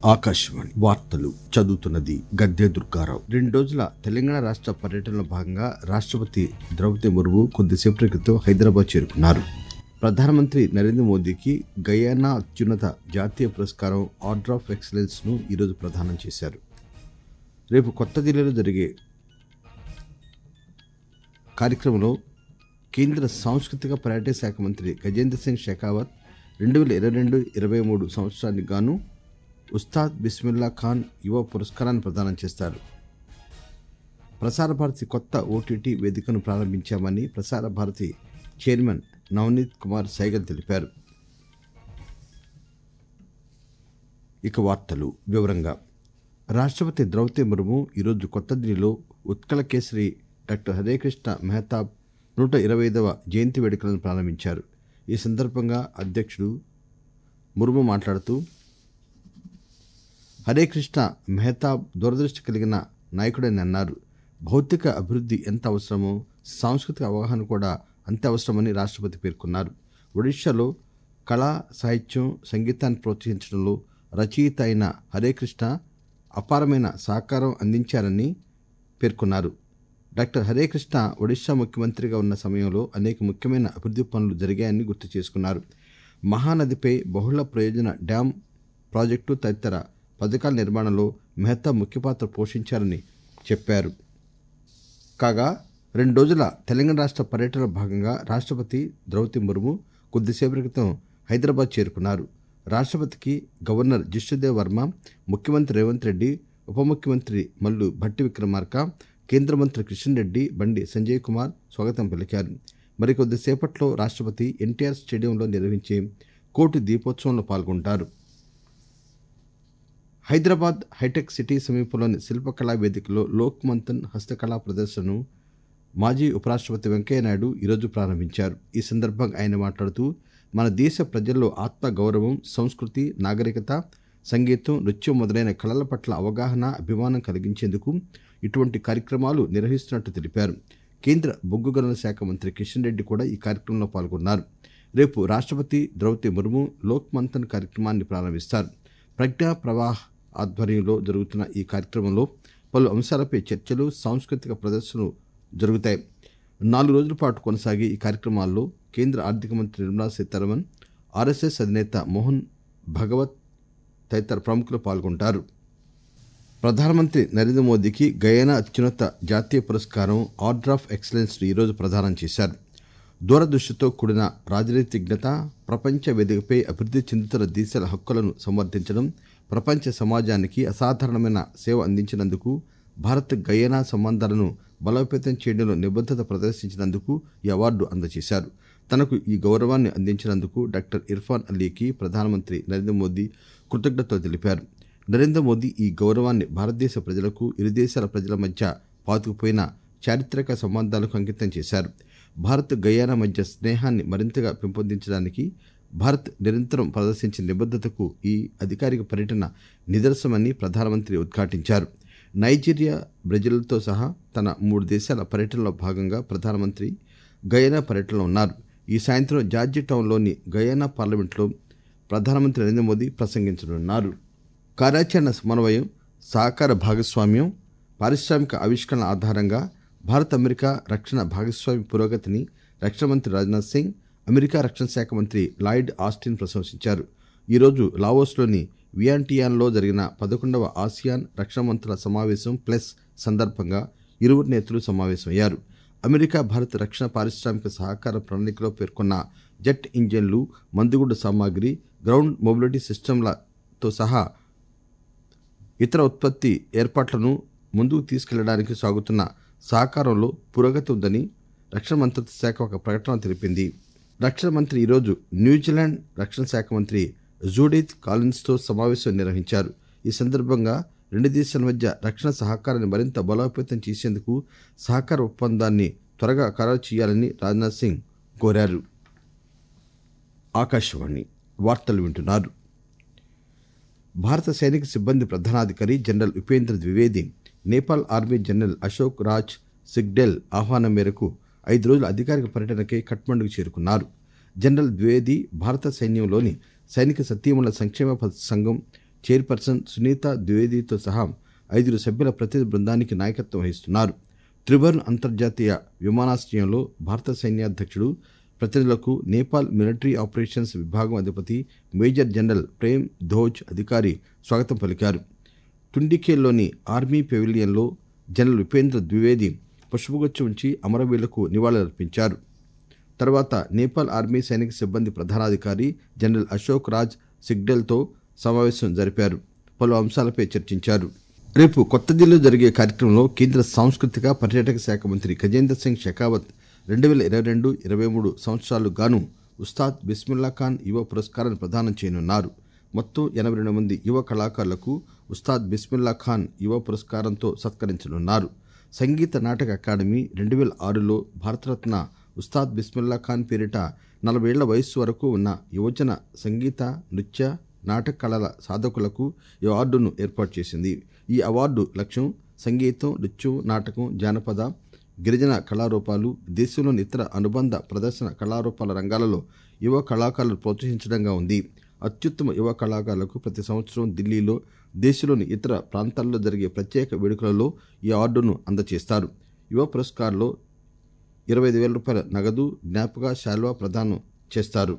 ఆకాశవాణి వార్తలు చదువుతున్నది గద్దె దుర్గారావు రెండు రోజుల తెలంగాణ రాష్ట్ర పర్యటనలో భాగంగా రాష్ట్రపతి ద్రౌపది ముర్ము కొద్దిసేపటి క్రితం హైదరాబాద్ చేరుకున్నారు ప్రధానమంత్రి నరేంద్ర మోదీకి గయానా అత్యున్నత జాతీయ పురస్కారం ఆర్డర్ ఆఫ్ ఎక్సలెన్స్ ను ఈరోజు ప్రదానం చేశారు రేపు కొత్త ఢిల్లీలో జరిగే కార్యక్రమంలో కేంద్ర సాంస్కృతిక పర్యాటక శాఖ మంత్రి గజేంద్ర సింగ్ షెకావత్ రెండు వేల ఇరవై రెండు ఇరవై మూడు సంవత్సరానికి గాను ఉస్తాద్ బిస్మిల్లా ఖాన్ యువ పురస్కారాన్ని ప్రదానం చేస్తారు ప్రసార భారతి కొత్త ఓటీటీ వేదికను ప్రారంభించామని ప్రసార భారతి చైర్మన్ నవనీత్ కుమార్ సైగల్ తెలిపారు ఇక వార్తలు వివరంగా రాష్ట్రపతి ద్రౌపది ముర్ము ఈరోజు కొత్త ఢిల్లీలో ఉత్కల కేసరి డాక్టర్ హరేకృష్ణ మెహతాబ్ నూట ఇరవై ఐదవ జయంతి వేడుకలను ప్రారంభించారు ఈ సందర్భంగా అధ్యక్షుడు ముర్ము మాట్లాడుతూ హరే కృష్ణ మెహతాబ్ దూరదృష్టి కలిగిన నాయకుడని అన్నారు భౌతిక అభివృద్ధి ఎంత అవసరమో సాంస్కృతిక అవగాహన కూడా అంతే అవసరమని రాష్ట్రపతి పేర్కొన్నారు ఒడిశాలో కళా సాహిత్యం సంగీతాన్ని ప్రోత్సహించడంలో రచయిత అయిన హరే కృష్ణ అపారమైన సహకారం అందించారని పేర్కొన్నారు డాక్టర్ హరే కృష్ణ ఒడిశా ముఖ్యమంత్రిగా ఉన్న సమయంలో అనేక ముఖ్యమైన అభివృద్ధి పనులు జరిగాయని గుర్తు చేసుకున్నారు మహానదిపై బహుళ ప్రయోజన డ్యాం ప్రాజెక్టు తదితర పథకాల నిర్మాణంలో మెహతా ముఖ్య పాత్ర పోషించారని చెప్పారు కాగా రెండు రోజుల తెలంగాణ రాష్ట్ర పర్యటనలో భాగంగా రాష్ట్రపతి ద్రౌపది ముర్ము కొద్దిసేపటి క్రితం హైదరాబాద్ చేరుకున్నారు రాష్ట్రపతికి గవర్నర్ జిష్ణుదేవ్ వర్మ ముఖ్యమంత్రి రేవంత్ రెడ్డి ఉప ముఖ్యమంత్రి మల్లు భట్టి విక్రమార్క కేంద్ర మంత్రి కిషన్ రెడ్డి బండి సంజయ్ కుమార్ స్వాగతం పలికారు మరికొద్దిసేపట్లో రాష్ట్రపతి ఎన్టీఆర్ స్టేడియంలో నిర్వహించే కోటి దీపోత్సవంలో పాల్గొంటారు హైదరాబాద్ హైటెక్ సిటీ సమీపంలోని శిల్పకళా వేదికలో లోక్ మంథన్ హస్తకళా ప్రదర్శనను మాజీ ఉపరాష్ట్రపతి వెంకయ్యనాయుడు ఈరోజు ప్రారంభించారు ఈ సందర్భంగా ఆయన మాట్లాడుతూ మన దేశ ప్రజల్లో ఆత్మ గౌరవం సంస్కృతి నాగరికత సంగీతం నృత్యం మొదలైన కళల పట్ల అవగాహన అభిమానం కలిగించేందుకు ఇటువంటి కార్యక్రమాలు నిర్వహిస్తున్నట్టు తెలిపారు కేంద్ర బొగ్గు గనుల శాఖ మంత్రి కిషన్ రెడ్డి కూడా ఈ కార్యక్రమంలో పాల్గొన్నారు రేపు రాష్ట్రపతి ద్రౌపది ముర్ము లోక్ మంథన్ కార్యక్రమాన్ని ప్రారంభిస్తారు ప్రజ్ఞా ప్రవాహ్ ఆధ్వర్యంలో జరుగుతున్న ఈ కార్యక్రమంలో పలు అంశాలపై చర్చలు సాంస్కృతిక ప్రదర్శనలు జరుగుతాయి నాలుగు రోజుల పాటు కొనసాగే ఈ కార్యక్రమాల్లో కేంద్ర ఆర్థిక మంత్రి నిర్మలా సీతారామన్ ఆర్ఎస్ఎస్ అధినేత మోహన్ భగవత్ తదితర ప్రముఖులు పాల్గొంటారు ప్రధానమంత్రి నరేంద్ర మోదీకి గయానా అత్యున్నత జాతీయ పురస్కారం ఆర్డర్ ఆఫ్ ఎక్సలెన్స్ ను ఈరోజు ప్రదానం చేశారు దూరదృష్టితో కూడిన రాజనీతిజ్ఞత ప్రపంచ వేదికపై అభివృద్ధి చెందుతున్న దేశాల హక్కులను సంవర్ధించడం ప్రపంచ సమాజానికి అసాధారణమైన సేవ అందించినందుకు భారత్ గయానా సంబంధాలను బలోపేతం చేయడంలో నిబద్ధత ప్రదర్శించినందుకు ఈ అవార్డు అందజేశారు తనకు ఈ గౌరవాన్ని అందించినందుకు డాక్టర్ ఇర్ఫాన్ అలీకి ప్రధానమంత్రి నరేంద్ర మోదీ కృతజ్ఞతలు తెలిపారు నరేంద్ర మోదీ ఈ గౌరవాన్ని భారతదేశ ప్రజలకు ఇరు దేశాల ప్రజల మధ్య పాతుకుపోయిన చారిత్రక సంబంధాలకు అంకితం చేశారు భారత్ గయానా మధ్య స్నేహాన్ని మరింతగా పెంపొందించడానికి భారత్ నిరంతరం ప్రదర్శించిన నిబద్ధతకు ఈ అధికారిక పర్యటన నిదర్శనమని ప్రధానమంత్రి ఉద్ఘాటించారు నైజీరియా బ్రెజిల్తో సహా తన మూడు దేశాల పర్యటనలో భాగంగా ప్రధానమంత్రి గయానా పర్యటనలో ఉన్నారు ఈ సాయంత్రం జార్జి టౌన్లోని గయానా పార్లమెంట్లో ప్రధానమంత్రి నరేంద్ర మోదీ ప్రసంగించనున్నారు కార్యాచరణ సమన్వయం సహకార భాగస్వామ్యం పారిశ్రామిక ఆవిష్కరణ ఆధారంగా భారత్ అమెరికా రక్షణ భాగస్వామ్య పురోగతిని రక్షణ మంత్రి రాజ్నాథ్ సింగ్ అమెరికా రక్షణ శాఖ మంత్రి లాయిడ్ ఆస్టిన్ ప్రశంసించారు ఈరోజు లావోస్లోని వియాంటియాన్లో జరిగిన పదకొండవ ఆసియాన్ రక్షణ మంత్రుల సమావేశం ప్లస్ సందర్భంగా ఇరువురు నేతలు సమావేశమయ్యారు అమెరికా భారత్ రక్షణ పారిశ్రామిక సహకార ప్రణాళికలో పేర్కొన్న జెట్ ఇంజన్లు మందుగుండు సామాగ్రి గ్రౌండ్ మొబిలిటీ సిస్టంలతో సహా ఇతర ఉత్పత్తి ఏర్పాట్లను ముందుకు తీసుకెళ్లడానికి సాగుతున్న సహకారంలో పురోగతి ఉందని రక్షణ మంత్రిత్వ శాఖ ఒక ప్రకటన తెలిపింది రక్షణ మంత్రి ఈరోజు న్యూజిలాండ్ రక్షణ శాఖ మంత్రి జూడిత్ కాలిన్స్తో సమావేశం నిర్వహించారు ఈ సందర్భంగా రెండు దేశాల మధ్య రక్షణ సహకారాన్ని మరింత బలోపేతం చేసేందుకు సహకార ఒప్పందాన్ని త్వరగా ఖరారు చేయాలని రాజ్నాథ్ సింగ్ కోరారు ఆకాశవాణి వార్తలు వింటున్నారు భారత సైనిక సిబ్బంది ప్రధానాధికారి general Upendra Dwivedi Nepal army general Ashok Raj Sigdel ఆహ్వానం మేరకు ఐదు రోజుల అధికారిక పర్యటనకై కఠ్మండుకు చేరుకున్నారు జనరల్ ద్వివేది భారత సైన్యంలోని సైనిక సతీమణుల సంక్షేమ ప- సంఘం చైర్పర్సన్ సునీత ద్వివేదితో సహా ఐదుగురు సభ్యుల ప్రతినిధి బృందానికి నాయకత్వం వహిస్తున్నారు త్రిభువన్ అంతర్జాతీయ విమానాశ్రయంలో భారత సైన్యాధ్యక్షుడు ప్రతినిధులకు నేపాల్ మిలిటరీ ఆపరేషన్స్ విభాగం అధిపతి మేజర్ జనరల్ ప్రేమ్ ధోజ్ అధికారి స్వాగతం పలికారు టుండికేల్లోని ఆర్మీ పెవిలియన్లో జనరల్ ఉపేంద్ర ద్వివేది పుష్పగుచ్చం ఉంచి అమరవీరులకు నివాళులర్పించారు తర్వాత నేపాల్ ఆర్మీ సైనిక సిబ్బంది ప్రధానాధికారి జనరల్ అశోక్ రాజ్ సిగ్డెల్తో సమావేశం జరిపారు పలు అంశాలపై చర్చించారు రేపు కొత్త ఢిల్లీలో జరిగే కార్యక్రమంలో కేంద్ర సాంస్కృతిక పర్యాటక శాఖ మంత్రి గజేంద్ర సింగ్ షెకావత్ రెండు వేల ఇరవై రెండు ఇరవై మూడు సంవత్సరాలు గాను ఉస్తాద్ బిస్మిల్లా ఖాన్ యువ పురస్కారాన్ని ప్రదానం చేయనున్నారు మొత్తం ఎనభై రెండు మంది యువ కళాకారులకు ఉస్తాద్ బిస్మిల్లా ఖాన్ యువ పురస్కారంతో సత్కరించనున్నారు సంగీత నాటక అకాడమీ రెండు వేల ఆరులో భారతరత్న ఉస్తాద్ బిస్మిల్లా ఖాన్ పేరిట నలభైళ్ల వయస్సు వరకు ఉన్న యువజన సంగీత నృత్య నాటక కళల సాధకులకు ఈ అవార్డును ఏర్పాటు చేసింది ఈ అవార్డు లక్ష్యం సంగీతం నృత్యం నాటకం జానపద గిరిజన కళారూపాలు దేశంలోని ఇతర అనుబంధ ప్రదర్శన కళారూపాల రంగాలలో యువ కళాకారులను ప్రోత్సహించడంగా ఉంది అత్యుత్తమ యువ కళాకారులకు ప్రతి సంవత్సరం ఢిల్లీలో దేశంలోని ఇతర ప్రాంతాల్లో జరిగే ప్రత్యేక వేడుకలలో ఈ అవార్డును అందజేస్తారు యువ పురస్కార్లో ఇరవై ఐదు వేల రూపాయల నగదు జ్ఞాపక శాల్వా ప్రదానం చేస్తారు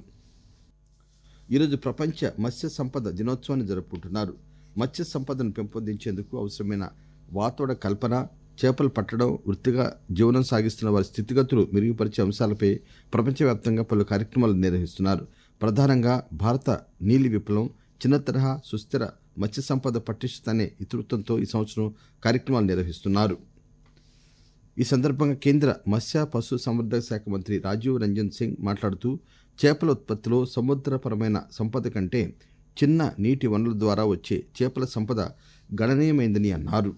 ఈరోజు ప్రపంచ మత్స్య సంపద దినోత్సవాన్ని జరుపుకుంటున్నారు మత్స్య సంపదను పెంపొందించేందుకు అవసరమైన వాతావరణ కల్పన చేపలు పట్టడం వృత్తిగా జీవనం సాగిస్తున్న వారి స్థితిగతులు మెరుగుపరిచే అంశాలపై ప్రపంచవ్యాప్తంగా పలు కార్యక్రమాలు నిర్వహిస్తున్నారు ప్రధానంగా భారత నీలి విప్లవం చిన్న తరహా సుస్థిర మత్స్య సంపద పటిష్టత అనే ఇతివృత్తంతో ఈ సంవత్సరం కార్యక్రమాలు నిర్వహిస్తున్నారు ఈ సందర్భంగా కేంద్ర మత్స్య పశు సంవర్ధక శాఖ మంత్రి రాజీవ్ రంజన్ సింగ్ మాట్లాడుతూ చేపల ఉత్పత్తిలో సముద్రపరమైన సంపద కంటే చిన్న నీటి వనరుల ద్వారా వచ్చే చేపల సంపద గణనీయమైందని అన్నారు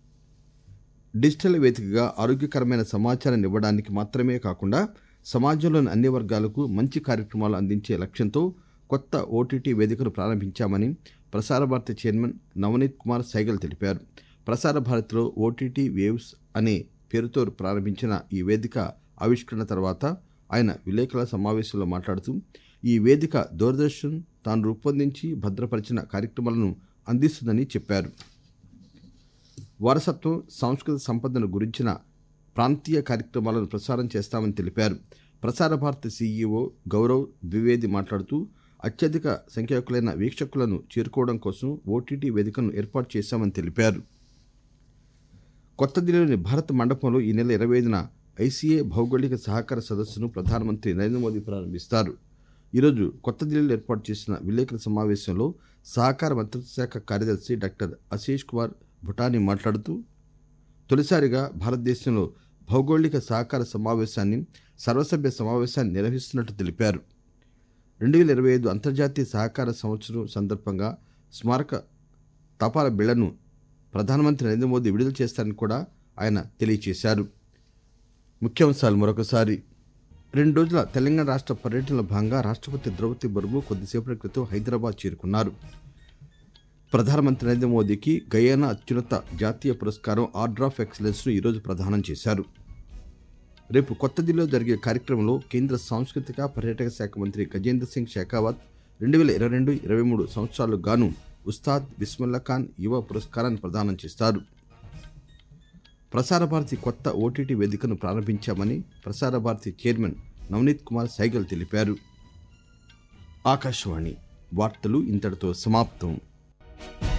డిజిటల్ వేదికగా ఆరోగ్యకరమైన సమాచారాన్ని ఇవ్వడానికి మాత్రమే కాకుండా సమాజంలోని అన్ని వర్గాలకు మంచి కార్యక్రమాలు అందించే లక్ష్యంతో కొత్త ఓటీటీ వేదికను ప్రారంభించామని ప్రసార భారతి చైర్మన్ నవనీత్ కుమార్ సైగల్ తెలిపారు ప్రసార భారతిలో ఓటీటీ వేవ్స్ అనే పేరుతో ప్రారంభించిన ఈ వేదిక ఆవిష్కరణ తర్వాత ఆయన విలేకరుల సమావేశంలో మాట్లాడుతూ ఈ వేదిక దూరదర్శన్ తాను రూపొందించి భద్రపరిచిన కార్యక్రమాలను అందిస్తుందని చెప్పారు వారసత్వం సాంస్కృతిక సంపదను గురించిన ప్రాంతీయ కార్యక్రమాలను ప్రసారం చేస్తామని తెలిపారు ప్రసార భారతి సీఈఓ గౌరవ్ ద్వివేది మాట్లాడుతూ అత్యధిక సంఖ్యాకులైన వీక్షకులను చేరుకోవడం కోసం ఓటీటీ వేదికను ఏర్పాటు చేశామని తెలిపారు కొత్త ఢిల్లీలోని భారత్ మండపంలో ఈ నెల ఇరవై ఐదున ఐసీఏ భౌగోళిక సహకార సదస్సును ప్రధానమంత్రి నరేంద్ర మోదీ ప్రారంభిస్తారు ఈరోజు కొత్త ఢిల్లీలో ఏర్పాటు చేసిన విలేకరుల సమావేశంలో సహకార మంత్రిత్వ శాఖ కార్యదర్శి డాక్టర్ ఆశీష్ కుమార్ భుటాని మాట్లాడుతూ తొలిసారిగా భారతదేశంలో భౌగోళిక సహకార సమావేశాన్ని సర్వసభ్య సమావేశాన్ని నిర్వహిస్తున్నట్టు తెలిపారు రెండు వేల ఇరవై ఐదు అంతర్జాతీయ సహకార సంవత్సరం సందర్భంగా స్మారక తపాల బిళ్లను ప్రధానమంత్రి నరేంద్ర మోదీ విడుదల చేస్తారని కూడా ఆయన తెలియజేశారు ముఖ్యాంశాలు మరొకసారి రెండు రోజుల తెలంగాణ రాష్ట్ర పర్యటనలో భాగంగా రాష్ట్రపతి ద్రౌపది ముర్ము కొద్దిసేపటి క్రితం హైదరాబాద్ చేరుకున్నారు ప్రధానమంత్రి నరేంద్ర మోదీకి గయానా అత్యున్నత జాతీయ పురస్కారం ఆర్డర్ ఆఫ్ ఎక్సలెన్స్ ను ఈరోజు ప్రదానం చేశారు రేపు కొత్త ఢిల్లీలో జరిగే కార్యక్రమంలో కేంద్ర సాంస్కృతిక పర్యాటక శాఖ మంత్రి గజేంద్ర సింగ్ షెకావత్ రెండు వేల ఇరవై రెండు ఇరవై మూడు సంవత్సరాలకు గాను ఉస్తాద్ బిస్మిల్లా ఖాన్ యువ పురస్కారాన్ని ప్రదానం చేస్తారు ప్రసార భారతి కొత్త ఓటీటీ వేదికను ప్రారంభించామని ప్రసార భారతి చైర్మన్ నవనీత్ కుమార్ సైగల్ తెలిపారు ఆకాశవాణి వార్తలు ఇంతటితో సమాప్తం